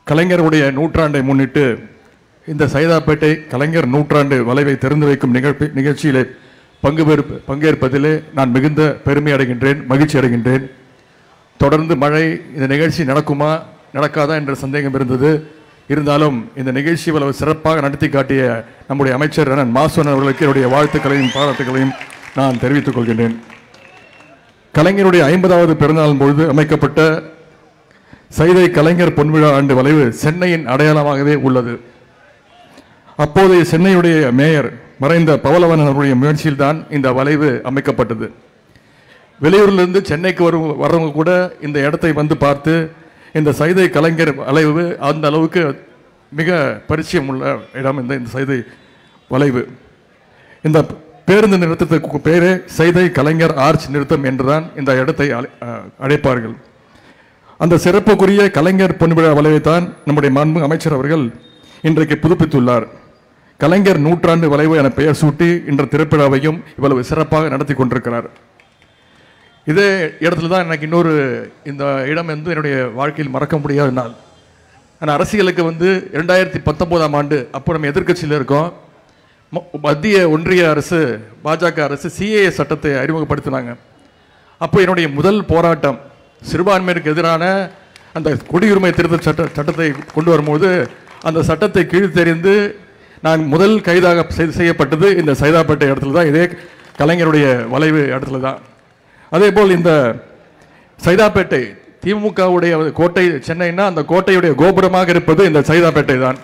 கலைஞருடைய நூற்றாண்டை முன்னிட்டு இந்த சைதாப்பேட்டை கலைஞர் நூற்றாண்டு வளைவை திறந்து வைக்கும் நிகழ்ச்சி நிகழ்ச்சியிலே பங்கு பெறு- பங்கேற்பதிலே நான் மிகுந்த பெருமை அடைகின்றேன் மகிழ்ச்சி அடைகின்றேன் தொடர்ந்து மழை இந்த நிகழ்ச்சி நடக்குமா நடக்காதா என்ற சந்தேகம் இருந்தது இருந்தாலும் இந்த நிகழ்ச்சி இவ்வளவு சிறப்பாக நடத்தி காட்டிய நம்முடைய அமைச்சர் அண்ணன் மாசன் அவர்களுக்கு என்னுடைய வாழ்த்துக்களையும் பாராட்டுகளையும் நான் தெரிவித்துக் கொள்கின்றேன் கலைஞருடைய ஐம்பதாவது பிறந்தநாள் பொழுது அமைக்கப்பட்ட சைதை கலைஞர் பொன்விழா ஆண்டு வளைவு சென்னையின் அடையாளமாகவே உள்ளது அப்போதைய சென்னையுடைய மேயர் மறைந்த பவலவன் அவருடைய முயற்சியில்தான் இந்த வளைவு அமைக்கப்பட்டது வெளியூர்லேருந்து சென்னைக்கு வரும் வர்றவங்க கூட இந்த இடத்தை வந்து பார்த்து இந்த சைதை கலைஞர் வளைவு அந்த அளவுக்கு மிக பரிச்சயம் உள்ள இடம் இந்த இந்த சைதை வளைவு இந்த பேருந்து நிறுத்தத்துக்கு பேரே சைதை கலைஞர் ஆர்ச் நிறுத்தம் என்றுதான் இந்த இடத்தை அழை- அஹ், அழைப்பார்கள் அந்த சிறப்புக்குரிய கலைஞர் பொன்விழா வளைவைத்தான் நம்முடைய மாண்பு அமைச்சர் அவர்கள் இன்றைக்கு புதுப்பித்துள்ளார் கலைஞர் நூற்றாண்டு வளைவு என பெயர் சூட்டி இன்ற திருப்பிழாவையும் இவ்வளவு சிறப்பாக நடத்தி கொண்டிருக்கிறார் இதே இடத்துல தான் எனக்கு இன்னொரு இந்த இடம் வந்து என்னுடைய வாழ்க்கையில் மறக்க முடியாத நாள் ஆனால் அரசியலுக்கு வந்து ரெண்டாயிரத்தி பத்தொம்போதாம் ஆண்டு அப்போ நம்ம எதிர்க்கட்சியில் இருக்கோம் ம- மத்திய ஒன்றிய அரசு பாஜக அரசு சிஏஏ சட்டத்தை அறிமுகப்படுத்தினாங்க அப்போ என்னுடைய முதல் போராட்டம் சிறுபான்மையினருக்கு எதிரான அந்த குடியுரிமை திருத்த சட்ட சட்டத்தை கொண்டு வரும்போது அந்த சட்டத்தை கீழ்த்தெறிந்து நான் முதல் கைதாக செய்- செய்யப்பட்டது இந்த சைதாப்பேட்டை இடத்துல தான் இதே கலைஞருடைய வளைவு இடத்துல தான் அதே போல் இந்த சைதாப்பேட்டை திமுகவுடைய கோட்டை சென்னைன்னா அந்த கோட்டையுடைய கோபுரமாக இருப்பது இந்த சைதாப்பேட்டை தான்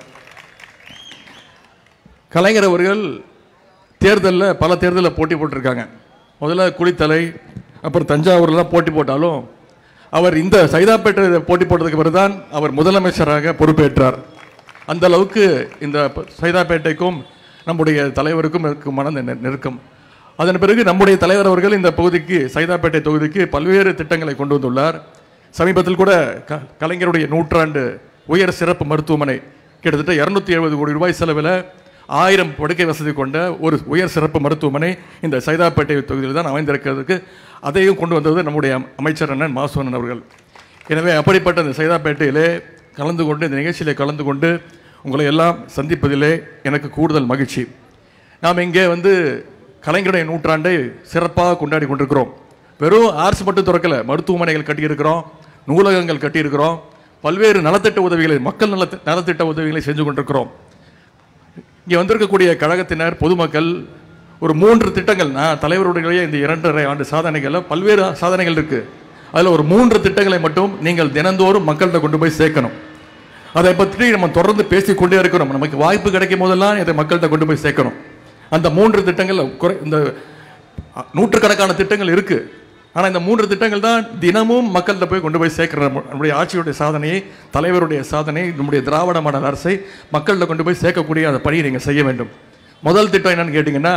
கலைஞர் அவர்கள் தேர்தலில் பல தேர்தலில் போட்டி போட்டிருக்காங்க முதல்ல குளித்தலை அப்புறம் தஞ்சாவூர்லாம் போட்டி போட்டாலும் அவர் இந்த சைதாப்பேட்டை போட்டி போட்டதுக்கு பிறகுதான் அவர் முதலமைச்சராக பொறுப்பேற்றார் அந்த அளவுக்கு இந்த ப- சைதாப்பேட்டைக்கும் நம்முடைய தலைவருக்கும் இருக்கும் மன நெ- நெருக்கம் அதன் பிறகு நம்முடைய தலைவர் அவர்கள் இந்த பகுதிக்கு சைதாப்பேட்டை தொகுதிக்கு பல்வேறு திட்டங்களை கொண்டு வந்துள்ளார் சமீபத்தில் கூட க- கலைஞருடைய நூற்றாண்டு உயர் சிறப்பு மருத்துவமனை கிட்டத்தட்ட இரநூத்தி எழுபது கோடி ரூபாய் செலவில் ஆயிரம் படுக்கை வசதி கொண்ட ஒரு உயர் சிறப்பு மருத்துவமனை இந்த சைதாப்பேட்டை தொகுதியில் தான் அமைந்திருக்கிறதுக்கு அதையும் கொண்டு வந்தது நம்முடைய அமைச்சர் அண்ணன் மாசுவனன் அவர்கள் எனவே அப்படிப்பட்ட இந்த சைதாப்பேட்டையிலே கலந்து கொண்டு இந்த நிகழ்ச்சியிலே கலந்து கொண்டு உங்களை எல்லாம் சந்திப்பதிலே எனக்கு கூடுதல் மகிழ்ச்சி நாம் இங்கே வந்து கலைஞருடைய நூற்றாண்டை சிறப்பாக கொண்டாடி கொண்டிருக்கிறோம் வெறும் ஆர்ட்ஸ் மட்டும் திறக்கல மருத்துவமனைகள் கட்டியிருக்கிறோம் நூலகங்கள் கட்டியிருக்கிறோம் பல்வேறு நலத்திட்ட உதவிகளை மக்கள் நல நலத்திட்ட உதவிகளை செஞ்சு கொண்டிருக்கிறோம் இங்கே வந்திருக்கக்கூடிய கழகத்தினர் பொதுமக்கள் ஒரு மூன்று திட்டங்கள் நான் தலைவருடைய இந்த இரண்டரை ஆண்டு சாதனைகளில் பல்வேறு சாதனைகள் இருக்கு அதில் ஒரு மூன்று திட்டங்களை மட்டும் நீங்கள் தினந்தோறும் மக்கள்கிட்ட கொண்டு போய் சேர்க்கணும் அதை பற்றி நம்ம தொடர்ந்து பேசிக்கொண்டே இருக்கிறோம் நமக்கு வாய்ப்பு கிடைக்கும் போதெல்லாம் இதை மக்கள்கிட்ட கொண்டு போய் சேர்க்கணும் அந்த மூன்று திட்டங்கள் குறை இந்த அ, நூற்றுக்கணக்கான திட்டங்கள் இருக்கு ஆனால் இந்த மூன்று திட்டங்கள் தான் தினமும் மக்கள்கிட்ட போய் கொண்டு போய் சேர்க்கிற நம்ம- நம்முடைய ஆட்சியுடைய சாதனையை தலைவருடைய சாதனை நம்முடைய திராவிட மாடல் அரசை மக்கள்கிட்ட கொண்டு போய் சேர்க்கக்கூடிய அந்த பணியை நீங்கள் செய்ய வேண்டும் முதல் திட்டம் என்னன்னு கேட்டிங்கன்னா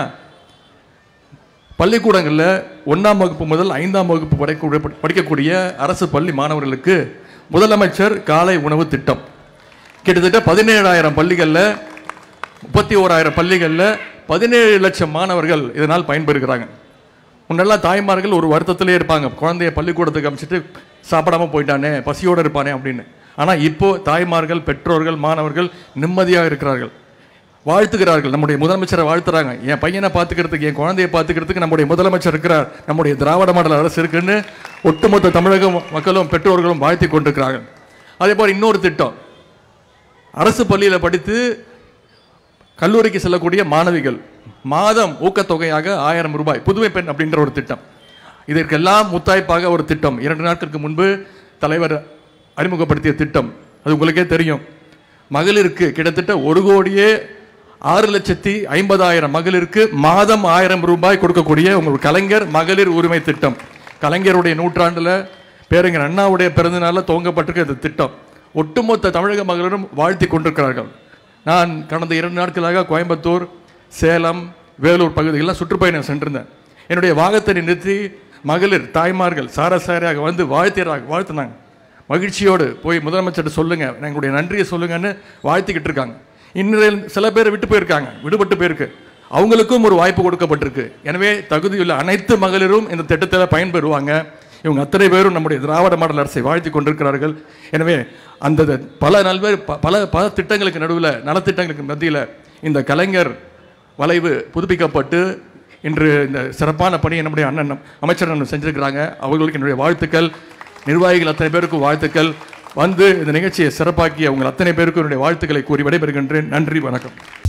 பள்ளிக்கூடங்களில் ஒன்றாம் வகுப்பு முதல் ஐந்தாம் வகுப்பு படிக்கக்கூடிய படிக்கக்கூடிய அரசு பள்ளி மாணவர்களுக்கு முதலமைச்சர் காலை உணவு திட்டம் கிட்டத்தட்ட பதினேழாயிரம் பள்ளிகளில் முப்பத்தி ஓராயிரம் பள்ளிகளில் பதினேழு லட்சம் மாணவர்கள் இதனால் பயன்பெறுகிறாங்க முன்னெல்லாம் தாய்மார்கள் ஒரு வருத்தத்திலே இருப்பாங்க குழந்தைய பள்ளிக்கூடத்துக்கு அனுப்பிச்சிட்டு சாப்பிடாம போயிட்டானே பசியோடு இருப்பானே அப்படின்னு ஆனால் இப்போ தாய்மார்கள் பெற்றோர்கள் மாணவர்கள் நிம்மதியாக இருக்கிறார்கள் வாழ்த்துகிறார்கள் நம்முடைய முதலமைச்சரை வாழ்த்துறாங்க என் பையனை பார்த்துக்கிறதுக்கு என் குழந்தையை பார்த்துக்கிறதுக்கு நம்முடைய முதலமைச்சர் இருக்கிறார் நம்முடைய திராவிட மாடல் அரசு இருக்குன்னு ஒட்டுமொத்த தமிழக மக்களும் பெற்றோர்களும் வாழ்த்தி கொண்டிருக்கிறார்கள் அதே போல் இன்னொரு திட்டம் அரசு பள்ளியில் படித்து கல்லூரிக்கு செல்லக்கூடிய மாணவிகள் மாதம் ஊக்கத்தொகையாக ஆயிரம் ரூபாய் புதுமை பெண் அப்படின்ற ஒரு திட்டம் இதற்கெல்லாம் முத்தாய்ப்பாக ஒரு திட்டம் இரண்டு நாட்களுக்கு முன்பு தலைவர் அறிமுகப்படுத்திய திட்டம் அது உங்களுக்கே தெரியும் மகளிருக்கு கிட்டத்தட்ட ஒரு கோடியே ஆறு லட்சத்தி ஐம்பதாயிரம் மகளிருக்கு மாதம் ஆயிரம் ரூபாய் கொடுக்கக்கூடிய உங்கள் கலைஞர் மகளிர் உரிமை திட்டம் கலைஞருடைய நூற்றாண்டுல பேரறிஞர் அண்ணாவுடைய பிறந்தநாளில் துவங்கப்பட்டிருக்க இந்த திட்டம் ஒட்டுமொத்த தமிழக மகளிரும் வாழ்த்தி கொண்டிருக்கிறார்கள் நான் கடந்த இரண்டு நாட்களாக கோயம்புத்தூர் சேலம் வேலூர் பகுதிகளெலாம் சுற்றுப்பயணம் சென்றிருந்தேன் என்னுடைய வாகத்தை நிறுத்தி மகளிர் தாய்மார்கள் சாரசாரியாக வந்து வாழ்த்தியராக வாழ்த்தினாங்க மகிழ்ச்சியோடு போய் முதலமைச்சர்கிட்ட சொல்லுங்க எங்களுடைய நன்றியை சொல்லுங்கன்னு வாழ்த்திக்கிட்டு இருக்காங்க இன்னும் சில பேர் விட்டு போயிருக்காங்க விடுபட்டு போயிருக்கு அவங்களுக்கும் ஒரு வாய்ப்பு கொடுக்கப்பட்டிருக்கு எனவே தகுதியுள்ள அனைத்து மகளிரும் இந்த திட்டத்தில் பயன்பெறுவாங்க இவங்க அத்தனை பேரும் நம்முடைய திராவிட மாடல் அரசை வாழ்த்தி கொண்டிருக்கிறார்கள் எனவே அந்த பல நல்வேறு ப- பல பல திட்டங்களுக்கு நடுவில் நலத்திட்டங்களுக்கு மத்தியில் இந்த கலைஞர் வளைவு புதுப்பிக்கப்பட்டு இன்று இந்த சிறப்பான பணியை நம்முடைய அண்ணன் அமைச்சர் அண்ணன் செஞ்சிருக்கிறாங்க அவர்களுக்கு என்னுடைய வாழ்த்துக்கள் நிர்வாகிகள் அத்தனை பேருக்கும் வாழ்த்துக்கள் வந்து இந்த நிகழ்ச்சியை சிறப்பாக்கிய உங்கள் அத்தனை பேருக்கும் என்னுடைய வாழ்த்துக்களை கூறி விடைபெறுகின்றேன் நன்றி வணக்கம்